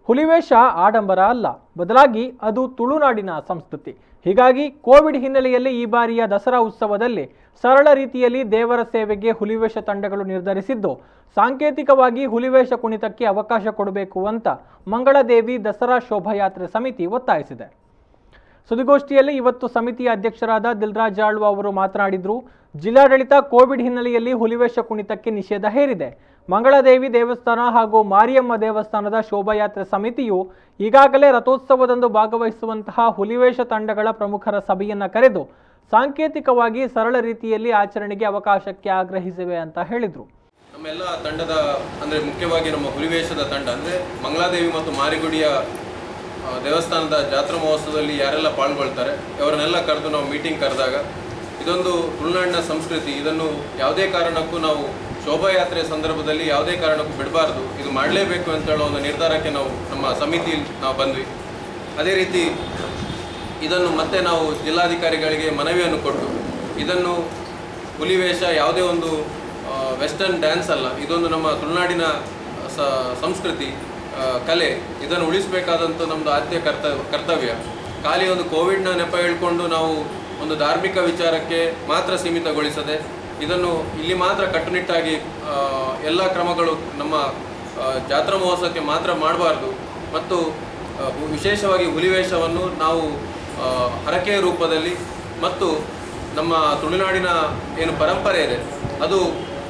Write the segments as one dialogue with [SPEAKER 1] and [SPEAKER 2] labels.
[SPEAKER 1] ಹುಲಿವೇಷ ಆಡಂಬರ ಅಲ್ಲ ಬದಲಾಗಿ ಅದು ತುಳುನಾಡಿನ ಸಂಸ್ಕೃತಿ ಹೀಗಾಗಿ ಕೋವಿಡ್ ಹಿನ್ನೆಲೆಯಲ್ಲಿ ಈ ಬಾರಿಯ ದಸರಾ ಉತ್ಸವದಲ್ಲಿ ಸರಳ ರೀತಿಯಲ್ಲಿ ದೇವರ ಸೇವೆಗೆ ಹುಲಿವೇಷ ತಂಡಗಳು ನಿರ್ಧರಿಸಿದ್ದು ಸಾಂಕೇತಿಕವಾಗಿ ಹುಲಿವೇಷ ಕುಣಿತಕ್ಕೆ ಅವಕಾಶ ಕೊಡಬೇಕು ಅಂತ ಮಂಗಳದೇವಿ ದಸರಾ ಶೋಭಾಯಾತ್ರೆ ಸಮಿತಿ ಒತ್ತಾಯಿಸಿದೆ ಸುದ್ದಿಗೋಷ್ಠಿಯಲ್ಲಿ ಇವತ್ತು ಸಮಿತಿಯ ಅಧ್ಯಕ್ಷರಾದ ದಿಲ್ರಾಜ್ ಆಳ್ವ ಅವರು ಮಾತನಾಡಿದ್ರು ಜಿಲ್ಲಾಡಳಿತ ಕೋವಿಡ್ ಹಿನ್ನೆಲೆಯಲ್ಲಿ ಹುಲಿವೇಷ ಕುಣಿತಕ್ಕೆ ನಿಷೇಧ ಹೇರಿದೆ ಮಂಗಳದೇವಿ ದೇವಸ್ಥಾನ ಹಾಗೂ ಮಾರಿಯಮ್ಮ ದೇವಸ್ಥಾನದ ಶೋಭಾಯಾತ್ರೆ ಸಮಿತಿಯು ಈಗಾಗಲೇ ರಥೋತ್ಸವದಂದು ಭಾಗವಹಿಸುವಂತಹ ಹುಲಿವೇಷ ತಂಡಗಳ ಪ್ರಮುಖರ ಸಭೆಯನ್ನ ಕರೆದು ಸಾಂಕೇತಿಕವಾಗಿ ಸರಳ ರೀತಿಯಲ್ಲಿ ಆಚರಣೆಗೆ ಅವಕಾಶಕ್ಕೆ ಆಗ್ರಹಿಸಿವೆ ಅಂತ ಹೇಳಿದ್ರು
[SPEAKER 2] ನಮ್ಮೆಲ್ಲ ತಂಡದ ಅಂದರೆ ಮುಖ್ಯವಾಗಿ ನಮ್ಮ ಹುಲಿವೇಷದ ತಂಡ ಅಂದರೆ ಮಂಗಳಾದೇವಿ ಮತ್ತು ಮಾರಿಗುಡಿಯ ಆ, ದೇವಸ್ಥಾನದ ಜಾತ್ರಾ ಮಹೋತ್ಸವದಲ್ಲಿ ಯಾರೆಲ್ಲ ಪಾಲ್ಗೊಳ್ತಾರೆ ಅವರನ್ನೆಲ್ಲ ಕರೆದು ನಾವು ಮೀಟಿಂಗ್ ಕರೆದಾಗ ಇದೊಂದು ತುಳುನಾಡಿನ ಸಂಸ್ಕೃತಿ ಇದನ್ನು ಯಾವುದೇ ಕಾರಣಕ್ಕೂ ನಾವು ಶೋಭಾಯಾತ್ರೆ ಸಂದರ್ಭದಲ್ಲಿ ಯಾವುದೇ ಕಾರಣಕ್ಕೂ ಬಿಡಬಾರ್ದು ಇದು ಮಾಡಲೇಬೇಕು ಅಂತ ಹೇಳೋ ಒಂದು ನಿರ್ಧಾರಕ್ಕೆ ನಾವು ನಮ್ಮ ಸಮಿತಿ ನಾವು ಬಂದ್ವಿ ಅದೇ ರೀತಿ ಇದನ್ನು ಮತ್ತೆ ನಾವು ಜಿಲ್ಲಾಧಿಕಾರಿಗಳಿಗೆ ಮನವಿಯನ್ನು ಕೊಟ್ಟು ಇದನ್ನು ಹುಲಿವೇಷ ಯಾವುದೇ ಒಂದು ವೆಸ್ಟರ್ನ್ ಡ್ಯಾನ್ಸ್ ಅಲ್ಲ ಇದೊಂದು ನಮ್ಮ ತುಳುನಾಡಿನ ಸ ಸಂಸ್ಕೃತಿ ಆ, ಕಲೆ ಇದನ್ನು ಉಳಿಸಬೇಕಾದಂಥ ನಮ್ಮದು ಆದ್ಯ ಕರ್ತವ್ಯ ಕರ್ತವ್ಯ ಖಾಲಿ ಒಂದು ಕೋವಿಡ್ನ ನೆಪ ಹೇಳ್ಕೊಂಡು ನಾವು ಒಂದು ಧಾರ್ಮಿಕ ವಿಚಾರಕ್ಕೆ ಮಾತ್ರ ಸೀಮಿತಗೊಳಿಸದೆ ಇದನ್ನು ಇಲ್ಲಿ ಮಾತ್ರ ಕಟ್ಟುನಿಟ್ಟಾಗಿ ಆ, ಎಲ್ಲ ಕ್ರಮಗಳು ನಮ್ಮ ಆ, ಜಾತ್ರಾ ಮಹೋತ್ಸವಕ್ಕೆ ಮಾತ್ರ ಮಾಡಬಾರ್ದು ಮತ್ತು ಆ, ಹು- ವಿಶೇಷವಾಗಿ ಹುಲಿವೇಷವನ್ನು ನಾವು ಆ, ಹರಕೆಯ ರೂಪದಲ್ಲಿ ಮತ್ತು ನಮ್ಮ ತುಳುನಾಡಿನ ಏನು ಪರಂಪರೆ ಇದೆ ಅದು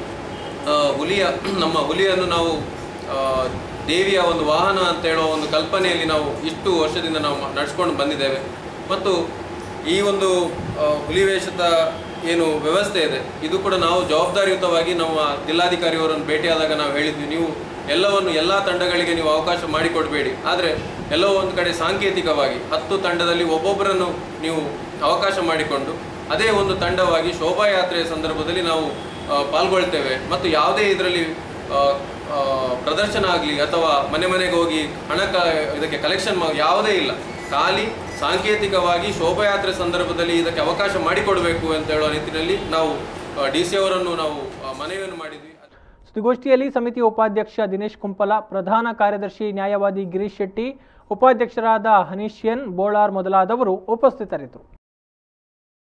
[SPEAKER 2] ಆ, ಹುಲಿಯ ನಮ್ಮ ಹುಲಿಯನ್ನು ನಾವು ಆ, ದೇವಿಯ ಒಂದು ವಾಹನ ಅಂತ ಹೇಳೋ ಒಂದು ಕಲ್ಪನೆಯಲ್ಲಿ ನಾವು ಇಷ್ಟು ವರ್ಷದಿಂದ ನಾವು ನಡ್ಸ್ಕೊಂಡು ಬಂದಿದ್ದೇವೆ ಮತ್ತು ಈ ಒಂದು ಆ, ಹುಲಿವೇಷದ ಏನು ವ್ಯವಸ್ಥೆ ಇದೆ ಇದು ಕೂಡ ನಾವು ಜವಾಬ್ದಾರಿಯುತವಾಗಿ ನಮ್ಮ ಜಿಲ್ಲಾಧಿಕಾರಿಯವರನ್ನು ಭೇಟಿಯಾದಾಗ ನಾವು ಹೇಳಿದ್ವಿ ನೀವು ಎಲ್ಲವನ್ನು ಎಲ್ಲ ತಂಡಗಳಿಗೆ ನೀವು ಅವಕಾಶ ಮಾಡಿಕೊಡಬೇಡಿ ಆದರೆ ಎಲ್ಲೋ ಒಂದು ಕಡೆ ಸಾಂಕೇತಿಕವಾಗಿ ಹತ್ತು ತಂಡದಲ್ಲಿ ಒಬ್ಬೊಬ್ಬರನ್ನು ನೀವು ಅವಕಾಶ ಮಾಡಿಕೊಂಡು ಅದೇ ಒಂದು ತಂಡವಾಗಿ ಶೋಭಾಯಾತ್ರೆಯ ಸಂದರ್ಭದಲ್ಲಿ ನಾವು ಆ, ಪಾಲ್ಗೊಳ್ತೇವೆ ಮತ್ತು ಯಾವುದೇ ಇದರಲ್ಲಿ ಪ್ರದರ್ಶನ ಆಗಲಿ ಅಥವಾ ಮನೆ ಮನೆಗೆ ಹೋಗಿ ಹಣ ಕ ಇದಕ್ಕೆ ಕಲೆಕ್ಷನ್ ಯಾವುದೇ ಇಲ್ಲ ಖಾಲಿ ಸಾಂಕೇತಿಕವಾಗಿ ಶೋಭಾಯಾತ್ರೆ ಸಂದರ್ಭದಲ್ಲಿ ಇದಕ್ಕೆ ಅವಕಾಶ ಮಾಡಿಕೊಡಬೇಕು ಅಂತ ಹೇಳುವ ನಿಟ್ಟಿನಲ್ಲಿ ನಾವು ಡಿ ಸಿ ಅವರನ್ನು ನಾವು ಆ, ಮನವಿಯನ್ನು ಮಾಡಿದ್ವಿ
[SPEAKER 1] ಸುದ್ದಿಗೋಷ್ಠಿಯಲ್ಲಿ ಸಮಿತಿ ಉಪಾಧ್ಯಕ್ಷ ದಿನೇಶ್ ಕುಂಪಲ ಪ್ರಧಾನ ಕಾರ್ಯದರ್ಶಿ ನ್ಯಾಯವಾದಿ ಗಿರೀಶ್ ಶೆಟ್ಟಿ ಉಪಾಧ್ಯಕ್ಷರಾದ ಹನೀಶ್ ಎನ್ ಬೋಳಾರ್ ಮೊದಲಾದವರು ಉಪಸ್ಥಿತರಿದ್ದರು